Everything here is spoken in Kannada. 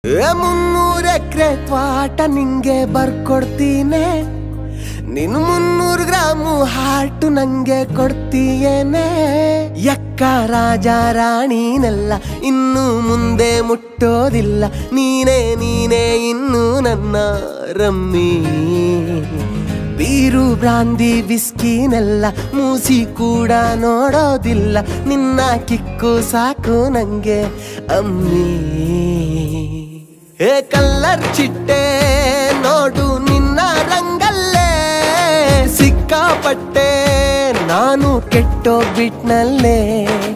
ಏ ಮುನ್ನೂರ ಎಕರೆ ತ್ವಾಟ ನಿಂಗೆ ಬರ್ಕೊಡ್ತೀನಿ ನಿನ್ ಮುನ್ನೂರು ಗ್ರಾಮು ಹಾಟು ನಂಗೆ ಕೊಡ್ತೀಯೇನೆ ಯಕ್ಕ ರಾಜ ರಾಣಿನೆಲ್ಲ ಇನ್ನು ಮುಂದೆ ಮುಟ್ಟೋದಿಲ್ಲ ನೀನೇ ನೀನೇ ಇನ್ನು ನನ್ನ ರಮ್ಮಿ ಬೀರು ಬ್ರಾಂದಿ ವಿಸ್ಕಿನೆಲ್ಲ ಮೂಸಿ ಕೂಡ ನೋಡೋದಿಲ್ಲ ನಿನ್ನ ಕಿಕ್ಕು ಸಾಕು ನಂಗೆ ಅಮ್ಮಿ ಏ ಕಲ್ಲರ್ ಚಿಟ್ಟೆ ನೋಡು ನಿನ್ನ ರಂಗಲ್ಲೇ ಸಿಕ್ಕಾಪಟ್ಟೆ ನಾನು ಕೆಟ್ಟೋಗ್ಬಿಟ್ನಲ್ಲೇ